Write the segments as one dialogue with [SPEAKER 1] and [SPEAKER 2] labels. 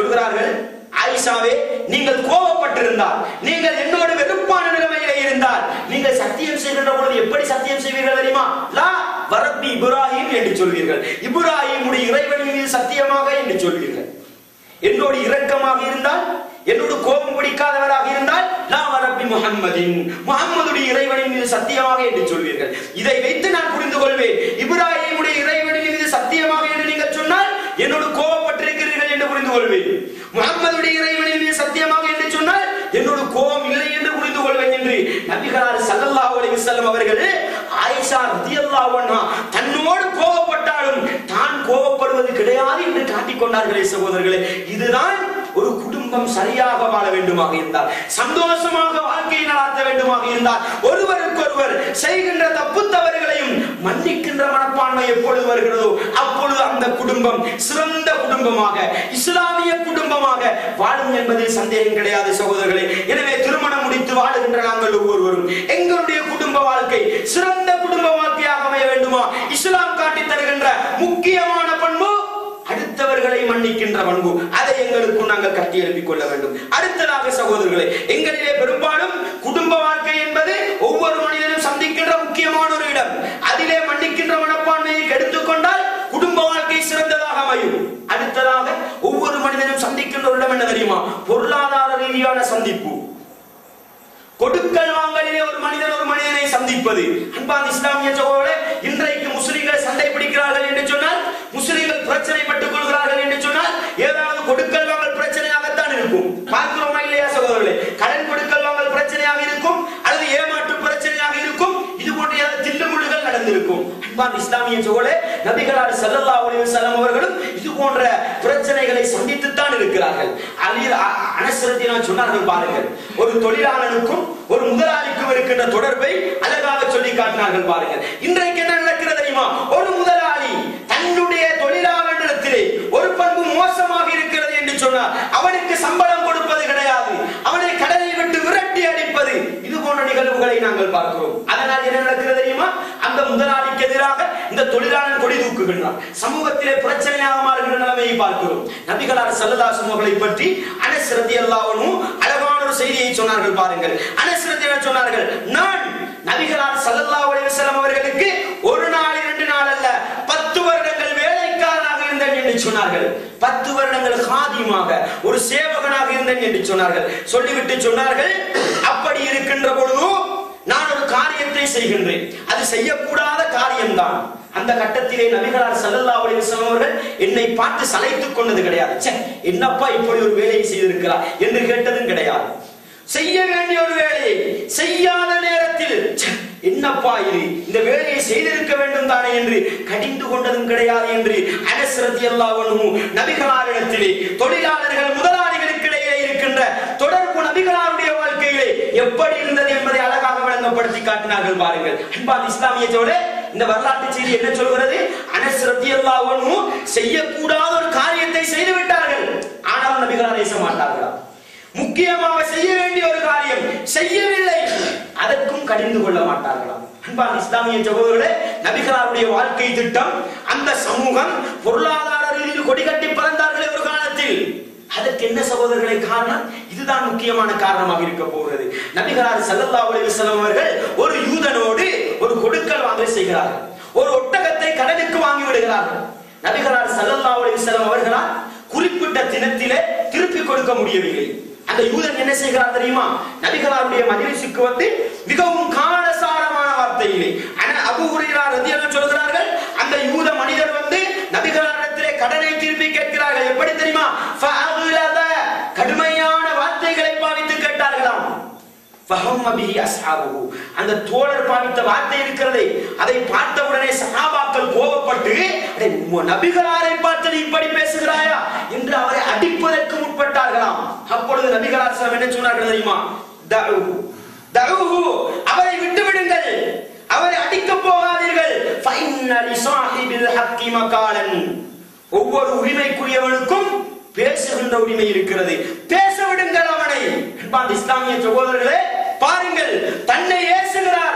[SPEAKER 1] சொல்கிறார்கள் ஆயிஷாவே நீங்கள் கோபப்பட்டிருந்தால் நீங்கள் என்னோடு வெறுப்பான நிலைமையிலே இருந்தால் நீங்கள் சத்தியம் செய்கின்ற பொழுது எப்படி சத்தியம் செய்வீர்கள் தெரியுமா லா வரப்பி இப்ராஹிம் என்று சொல்வீர்கள் இப்ராஹிமுடைய இறைவனின் மீது சத்தியமாக என்று சொல்வீர்கள் என்னோடு இரக்கமாக இருந்தால் என்னோடு கோபம் பிடிக்காதவராக இருந்தால் லா வரப்பி முஹம்மதின் முஹம்மதுடைய இறைவனின் மீது சத்தியமாக என்று சொல்வீர்கள் இதை வைத்து நான் புரிந்து கொள்வேன் இப்ராஹிமுடைய இறைவனின் மீது சத்தியமாக என்று நீங்கள் சொன்னால் என்னோடு கோபப்பட்டிருக்கிறீர்கள் என்று புரிந்து கொள்வேன் முகம்மதுடைய இறைவனின் மீது சத்தியமாக என்று சொன்னால் என்னோடு கோபம் இல்லை என்று புரிந்து கொள்வேன் என்று நபிகளார் ஸல்லல்லாஹு அலைஹி வஸல்லம் அவர்கள் ஆயிஷா ரலியல்லாஹு அன்ஹா தன்னோடு கோபப்பட்டாலும் தான் கோபப்படுவது கிடையாது என்று காட்டிக் கொண்டார்களே சகோதரர்களே இதுதான் ஒரு குடும்பம் சரியாக வாழ வேண்டுமாக இருந்தால் சந்தோஷமாக வாழ்க்கையை நடாத்த வேண்டுமாக இருந்தால் ஒருவருக்கொருவர் செய்கின்ற தப்பு தவறுகளையும் மன்னிக்கின்ற மனப்பான்மை எப்பொழுது வருகிறதோ அப்பொழுது அந்த குடும்பம் சிறந்த குடும்பமாக இஸ்லாமிய குடும்பமாக வாழும் என்பதில் சந்தேகம் கிடையாது சகோதரர்களே எனவே திருமணம் முடித்து வாழுகின்ற நாங்கள் ஒவ்வொருவரும் எங்களுடைய குடும்ப வாழ்க்கை சிறந்த குடும்ப வாழ்க்கையாக அமைய வேண்டுமா இஸ்லாம் காட்டி தருகின்ற முக்கியமான பண்பு அடுத்தவர்களை மன்னிக்கின்ற பண்பு அதை எங்களுக்கும் நாங்கள் கட்டி எழுப்பிக் கொள்ள வேண்டும் அடுத்ததாக சகோதரர்களே எங்களிலே பெரும்பாலும் குடும்ப வாழ்க்கை என்பது ஒவ்வொரு மனிதனும் சந்திக்கின்ற முக்கியமான ஒரு இடம் அதிலே மன்னிக்கின்ற மனப்பான்மையை கெடுத்துக் கொண்டால் குடும்ப வாழ்க்கை சிறந்ததாக அமையும் அடுத்ததாக ஒவ்வொரு மனிதனும் சந்திக்கின்ற ஒரு இடம் என்ன தெரியுமா பொருளாதார ரீதியான சந்திப்பு கொடுக்கல் வாங்கலிலே ஒரு மனிதன் ஒரு மனிதனை சந்திப்பது அன்பான் இஸ்லாமிய சகோதரர்களே இன்றைக்கு முஸ்லிம்கள் சண்டை பிடிக்கிறார்கள் என்று சொன்னால் முஸ்லிம்கள் பிரச்சனைப்பட்டுக் கொள்கிறார்கள் என்று சொன்னால் ஏதாவது கொடுக்கல் வாங்கல் பிரச்சனையாகத்தான் இருக்கும் பார்க்கிறோமா இல்லையா சகோதரர்களே கடன் கொடுக்கல் வாங்கல் பிரச்சனையாக இருக்கும் அல்லது ஏமாற்று பிரச்சனையாக இருக்கும் இது போன்ற ஏதாவது தில்லுமுள்ளுகள் நடந்திருக்கும் அன்பான் இஸ்லாமிய சகோதரே நபிகளார் ஸல்லல்லாஹு அலைஹி வஸல்லம் அவர்களும் இது போன்ற பிரச்சனைகளை சந்தித்துத்தான் இருக்கிறார்கள் அலி அனசரத்தினால் சொன்னார்கள் பாருங்கள் ஒரு தொழிலாளனுக்கும் ஒரு முதலாளிக்கும் இருக்கின்ற தொடர்பை அழகாக சொல்லி காட்டினார்கள் பாருங்கள் இன்றைக்கு என்ன நடக்கிறது தெரியுமா ஒரு முதலாளி தன்னுடைய தொழிலாளரிடத்திலே ஒரு பண்பு மோசமாக இருக்கிறது என்று சொன்னார் அவனுக்கு சம்பளம் கொடுப்பது கிடையாது அவனை கடனை விட்டு விரட்டி அடிப்பது இது போன்ற நிகழ்வுகளை நாங்கள் பார்க்கிறோம் அதனால் என்ன நடக்கிறது தெரியுமா அந்த முதலாளிக்கு எதிராக இந்த தொழிலாளன் கொடி தூக்குகின்றான் சமூகத்திலே பிரச்சனையாக மாறுகின்ற நிலைமையை பார்க்கிறோம் நபிகளார் சல்லல்லாஹு அவர்களை பற்றி அனஸ் ரலியல்லாஹு அன்ஹு அழகான ஒரு செய்தியை சொன்னார்கள் பாருங்கள் அனஸ் ரலியல்லாஹு சொன்னார்கள் நான் நபிகளார் ஸல்லல்லாஹு அலைஹி வஸல்லம் அவர்களுக்கு ஒரு நாள் இரண்டு நாள் அல்ல பத்து வருடங்கள் வேலைக்காரனாக இருந்தேன் என்று சொன்னார்கள் பத்து வருடங்கள் காதியமாக ஒரு சேவகனாக இருந்தேன் என்று சொன்னார்கள் சொல்லிவிட்டு சொன்னார்கள் அப்படி இருக்கின்ற பொழுது நான் ஒரு காரியத்தை செய்கின்றேன் அது செய்யக்கூடாத காரியம்தான் அந்த கட்டத்திலே நபிகளார் ஸல்லல்லாஹு அலைஹி வஸல்லம் அவர்கள் என்னை பார்த்து சலைத்துக் கொண்டது கிடையாது ச்சே என்னப்பா இப்படி ஒரு வேலையை செய்திருக்கிறார் என்று கேட்டதும் கிடையாது செய்ய வேண்டிய ஒரு வேலையை செய்யாத நேரத்தில் ச்சே, என்னப்பா இது இந்த வேலையை செய்திருக்க வேண்டும் தானே என்று கடிந்து கொண்டதும் கிடையாது என்று அனசரத்தி அல்லாஹ் நபிகளாரிடத்திலே தொழிலாளர்கள் முதலாளிகளுக்கு இடையே இருக்கின்ற தொடர்பு நபிகளாருடைய வாழ்க்கையிலே எப்படி இருந்தது என்பதை அழகாக விளங்கப்படுத்தி காட்டினார்கள் பாருங்கள் அன்பான் இஸ்லாமிய சோழ இந்த வரலாற்று செய்தி என்ன சொல்கிறது அனசரத்தி அல்லாஹ் செய்யக்கூடாத ஒரு காரியத்தை செய்து விட்டார்கள் ஆனால் நபிகளார் பேச மாட்டார்களா முக்கியமாக செய்ய வேண்டிய ஒரு காரியம் செய்யவில்லை அதற்கும் கடிந்து கொள்ள மாட்டார்களாம் அன்பான் இஸ்லாமிய சகோதரர்களே நபிகளாருடைய வாழ்க்கை திட்டம் அந்த சமூகம் பொருளாதார ரீதியில் கொடிகட்டி பறந்தார்களே ஒரு காலத்தில் அதற்கு என்ன சகோதரர்களை காரணம் இதுதான் முக்கியமான காரணமாக இருக்க போகிறது நபிகளார் ஸல்லல்லாஹு அலைஹி வஸல்லம் அவர்கள் ஒரு யூதனோடு ஒரு கொடுக்கல் வாங்கல் செய்கிறார்கள் ஒரு ஒட்டகத்தை கடனுக்கு வாங்கி விடுகிறார்கள் நபிகளார் ஸல்லல்லாஹு அலைஹி வஸல்லம் அவர்களால் குறிப்பிட்ட தினத்திலே திருப்பி கொடுக்க முடியவில்லை அந்த யூதன் என்ன செய்கிறார் தெரியுமா நபிகளாருடைய மஜ்லிஸுக்கு வந்து மிகவும் காலசாரமான வார்த்தையிலே ஆனா அபூ ஹுரைரா ரலியல்லாஹு சொல்கிறார்கள் அந்த யூத மனிதர் வந்து நபிகளாரிடத்திலே கடனை திருப்பி கேட்கிறார்கள் எப்படி தெரியுமா ஃபஅக்லத கடுமையான வார்த்தைகளை பாவித்து கேட்டார்களாம் ஃபஹம்ம பிஹி அஸ்ஹாபுஹு அந்த தோழர் பாவித்த வார்த்தை இருக்கிறதே அதை பார்த்தவுடனே சஹாபாக்கள் கோபப்பட்டு "அடே, உம் நபிகளாரை பார்த்து நீ இப்படி பேசுகிறாயா என்று அவரை அடிப்பதற்கு முற்பட்டார்களாம் அப்பொழுது நபிகளார் ஸல்லல்லாஹு என்ன சொன்னார்கள் தெரியுமா தஉஹு தஉஹு அவரை விட்டு விடுங்கள் அவரை அடிக்க போகாதீர்கள் ஃபைன்ன லிசாஹிபில் ஹக்கி மகாலன் ஒவ்வொரு உரிமைக்குரியவனுக்கும் பேசுகின்ற உரிமை இருக்கிறது பேச விடுங்கள் அவனை அன்பார்ந்த இஸ்லாமிய சகோதரர்களே பாருங்கள் தன்னை ஏசுகிறார்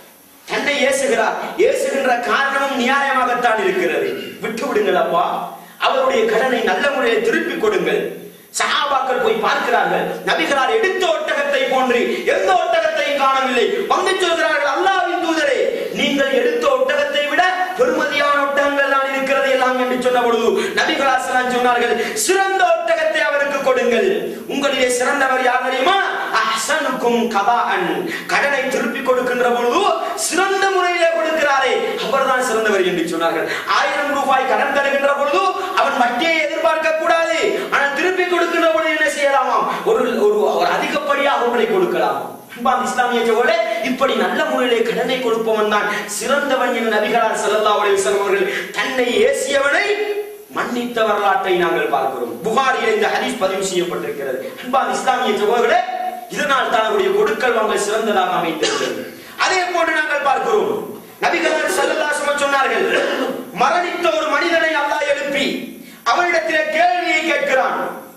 [SPEAKER 1] தன்னை ஏசுகிறார் ஏசுகின்ற காரணமும் நியாயமாகத்தான் இருக்கிறது விட்டு விடுங்கள் அப்பா அவருடைய கடனை நல்ல முறையில் திருப்பி கொடுங்கள் சஹாபாக்கள் போய் பார்க்கிறார்கள் நபிகளார் எடுத்த ஒட்டகத்தை போன்று எந்த ஒட்டகத்தையும் காணவில்லை வந்து சொல்கிறார்கள் அல்லாஹ்வின் தூதரே நீங்கள் எடுத்த ஒட்டகத்தை விட பெருமதியான ஒட்டகங்கள் தான் இருக்கிறது எல்லாம் என்று சொன்ன பொழுது நபிகளாசலாம் சொன்னார்கள் சிறந்த ஒட்டகத்தை அவருக்கு கொடுங்கள் உங்களிலே சிறந்தவர் யார் தெரியுமா அஹ்சனுக்கும் கதாஅன் கடனை திருப்பி கொடுக்கின்ற பொழுது சிறந்த முறையிலே கொடுக்கிறாரே அவர்தான் சிறந்தவர் என்று சொன்னார்கள் ஆயிரம் ரூபாய் கடன் தருகின்ற பொழுது அவன் வட்டியை எதிர்பார்க்க கூடாது ஆனால் திருப்பி கொடுக்கின்ற பொழுது என்ன செய்யலாமாம் ஒரு ஒரு ஒரு அதிகப்படியாக ஒன்றை கொடுக்கலாம் அன்பார்ந்த இஸ்லாமிய சகோதரே இப்படி நல்ல முறையிலே கடனை கொடுப்பவன் தான் சிறந்தவன் என நபிகளார் ஸல்லல்லாஹு அலைஹி வஸல்லம் அவர்கள் தன்னை ஏசியவனை மன்னித்த வரலாற்றை நாங்கள் பார்க்கிறோம் புகாரியில் இந்த ஹதீஸ் பதிவு செய்யப்பட்டிருக்கிறது அன்பார்ந்த இஸ்லாமிய சகோதரர்களே இதனால் தான் அவருடைய கொடுக்கல் வாங்கல் சிறந்ததாக அமைந்திருக்கிறது அதே போன்று நாங்கள் பார்க்கிறோம் நபிகளார் ஸல்லல்லாஹு அலைஹி வஸல்லம் சொன்னார்கள் மரணித்த ஒரு மனிதனை அல்லாஹ் எழுப்பி அவனிடத்திலே கேள்வியை கேட்கிறான்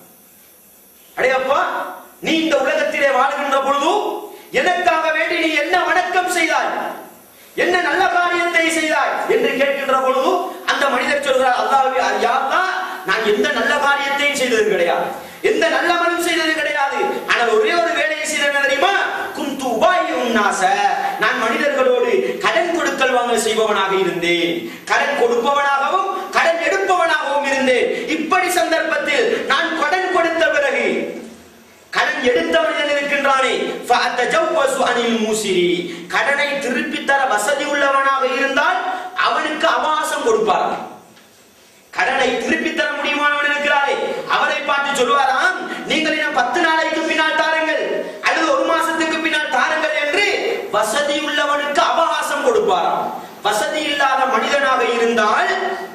[SPEAKER 1] அடையப்பா நீ இந்த உலகத்திலே வாழ்கின்ற பொழுது எனக்காக வேண்டி நீ என்ன வணக்கம் செய்தாய் என்ன நல்ல காரியத்தை செய்தாய் என்று கேட்கின்ற பொழுது அந்த மனிதர் சொல்கிறார் அல்லாஹ்வே யாருன்னா நான் எந்த நல்ல காரியத்தையும் செய்தது கிடையாது எந்த நல்ல மனம் செய்தது கிடையாது ஆனால் ஒரே ஒரு வேலையை செய்தது தெரியுமா குந்து உபாயும் நாச நான் மனிதர்களோடு கடன் கொடுக்கல் வாங்கல் செய்பவனாக இருந்தேன் கடன் கொடுப்பவனாகவும் கடன் எடுப்பவனாகவும் இருந்தேன் இப்படி சந்தர்ப்பத்தில் நான் கடன் கொடுத்த பிறகு கடன் எடுத்த மனிதன் இருக்கின்றானே ஃபஅத்தஜவ்வஸு அனில் மூசிரி கடனை திருப்பி தர வசதி உள்ளவனாக இருந்தால் அவனுக்கு அவகாசம் கொடுப்பார் கடனை திருப்பி தர முடியுமானவன் இருக்கிறாரே அவரை பார்த்து சொல்லுவாராம் நீங்கள் இன்னும் பத்து நாளைக்கு பின்னால் தாருங்கள் அல்லது ஒரு மாசத்துக்கு பின்னால் தாருங்கள் என்று வசதி உள்ளவனுக்கு அவகாசம் கொடுப்பாராம் வசதி இல்லாத மனிதனாக இருந்தால்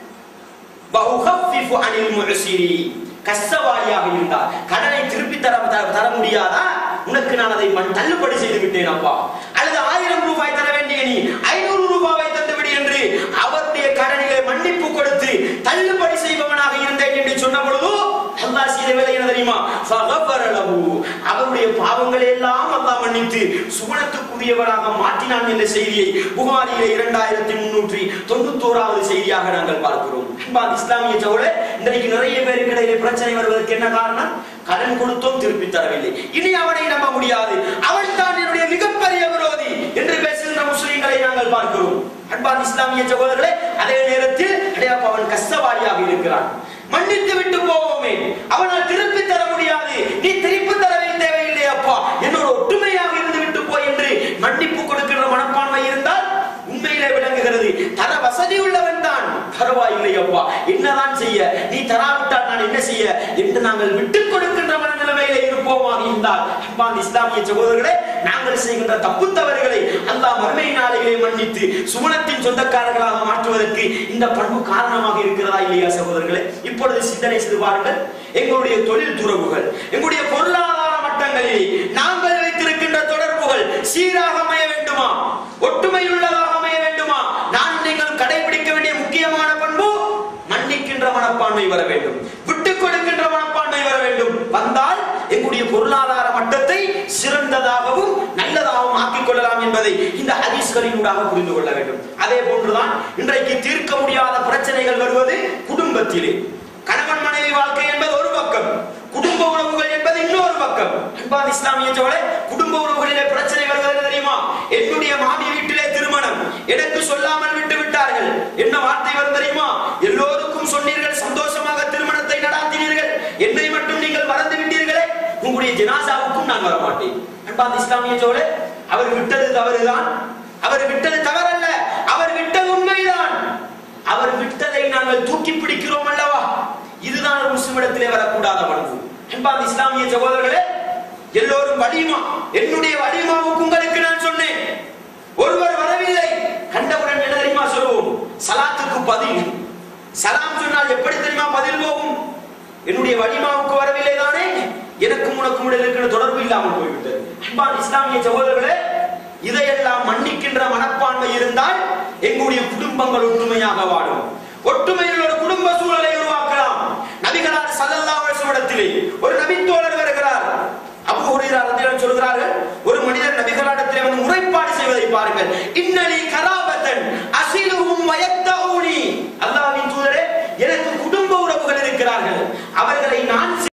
[SPEAKER 1] பஹுகஃபிஃபு அனில் முஹ்சிரி கஷ்டவாளியாக இருந்தார் கடனை திருப்பி தர தர- தர முடியாதா உனக்கு நான் அதை மண் தள்ளுபடி செய்து விட்டேன் அப்பா அல்லது ஆயிரம் ரூபாய் தர வேண்டிய நீ ஐநூறு ரூபாவை தந்து விடு என்று அவருடைய கடனிலே மன்னிப்பு கொடுத்து தள்ளுபடி செய்பவனாக இருந்தேன் என்று சொன்ன பொழுது அல்லாஹ் செய்த வேலை என்ன தெரியுமா ஃபகஃபர லஹு. அவருடைய பாவங்களை எல்லாம் அல்லாஹ் மன்னித்து சுகுணத்துக்குரியவராக மாற்றினான் என்ற செய்தியை புகாரிலே இரண்டாயிரத்தி முன்னூற்றி தொண்ணூத்தோராவது செய்தியாக நாங்கள் பார்க்கிறோம் அன்பார்ந்த இஸ்லாமிய சகோதரே இன்றைக்கு நிறைய பேருக்கு இடையிலே பிரச்சனை வருவதற்கு என்ன காரணம் கடன் கொடுத்தோம் திருப்பி தரவில்லை இனி அவனை நம்ப முடியாது அவன் தான் என்னுடைய மிகப்பெரிய விரோதி என்று பேசுகின்ற முஸ்லிம்களை நாங்கள் பார்க்கிறோம் அன்பார்ந்த இஸ்லாமிய சகோதரர்களே அதே நேரத்தில் அடையாப்ப அவன் கஷ்டவாளியாக இருக்கிறான் மன்னித்து விட்டு போவோமே அவனால் திருப்பி தர முடியாது நீ திருப்பி தரவே தேவையில்லை அப்பா என்னோட ஒற்றுமையாக இருந்து விட்டு போ என்று மன்னிப்பு கொடுக்கின்ற மனப்பான்மை இருந்தால் உண்மையிலே விளங்குகிறது தர வசதி உள்ளவன் தான் பரவாயில்லை அப்பா என்னதான் செய்ய நீ தராவிட்டால் நான் என்ன செய்ய என்று நாங்கள் விட்டுக் கொடுக்கின்ற மனநிலைமையில இருப்போமாக இருந்தால் அன்பார்ந்த இஸ்லாமிய சகோதரர்களே நாங்கள் செய்கின்ற தப்பு தவறுகளை அல்லாஹ் மறுமை நாளைகளை மன்னித்து சுமணத்தின் சொந்தக்காரர்களாக மாற்றுவதற்கு இந்த பண்பு காரணமாக இருக்கிறதா இல்லையா சகோதரர்களே இப்பொழுது சிந்தனை செய்து பாருங்கள் எங்களுடைய தொழில் துறவுகள் எங்களுடைய பொருளாதார மட்டங்களில் நாங்கள் வைத்திருக்கின்ற தொடர்புகள் சீராக அமைய வேண்டுமா ஒற்றுமையுள்ளதாக அமைய வேண்டுமா நான் நீங்கள் கடைபிடிக்க வேண்டிய முக்கியமான பண்பு மன்னிக்கின்ற மனப்பான்மை வர வேண்டும் விட்டுக் கொடுக்கின்ற மனப்பான்மை வர வேண்டும் வந்தால் எங்களுடைய பொருளாதார மட்டத்தை சிறந்ததாகவும் நல்லதாகவும் ஆக்கிக் கொள்ளலாம் என்பதை இந்த ஹதீஸ்களினூடாக புரிந்து கொள்ள வேண்டும் அதே போன்றுதான் இன்றைக்கு தீர்க்க முடியாத பிரச்சனைகள் வருவது குடும்பத்திலே கணவன் மனைவி வாழ்க்கை என்பது ஒரு பக்கம் குடும்ப உறவுகள் என்பது இன்னொரு பக்கம் அன்பான இஸ்லாமிய சோழே குடும்ப உறவுகளிலே பிரச்சனை வருவது தெரியுமா என்னுடைய மாமி வீட்டிலே திருமணம் எனக்கு சொல்லாமல் விட்டு விட்டார்கள் என்ன வார்த்தை வரும் தெரியுமா எல்லோருக்கும் சொன்னீர்கள் சந்தோஷமாக திருமணத்தை நடாத்தினீர்கள் என்னை மட்டும் நீங்கள் மறந்து விட்டீர்களே உங்களுடைய ஜனாசாவுக்கும் நான் வர மாட்டேன் அன்பான இஸ்லாமிய சோழே அவர் விட்டது தவறுதான் அவர் விட்டது தவறல்ல அவர் விட்டது உண்மைதான் அவர் விட்டதை நாங்கள் தூக்கி பிடிக்கிறோம் அல்லவா இதுதான் ஒரு முஸ்லிமிடத்திலே வரக்கூடாத பண்பு அன்பார்ந்த இஸ்லாமிய சகோதரர்களே எல்லோரும் வலிமா என்னுடைய வலிமாவுக்கு உங்களுக்கு நான் சொன்னேன் ஒருவர் வரவில்லை கண்டவுடன் என்ன தெரியுமா சொல்லுவோம் சலாத்துக்கு பதில் சலாம் சொன்னால் எப்படி தெரியுமா பதில் போகும் என்னுடைய வலிமாவுக்கு வரவில்லை தானே எனக்கும் உனக்கும் இடையில் இருக்கிற தொடர்பு இல்லாமல் போய்விட்டது அன்பார்ந்த இஸ்லாமிய சகோதரர்களே இதையெல்லாம் மன்னிக்கின்ற மனப்பான்மை இருந்தால் எங்களுடைய குடும்பங்கள் ஒற்றுமையாக வாழும் ஒற்றுமை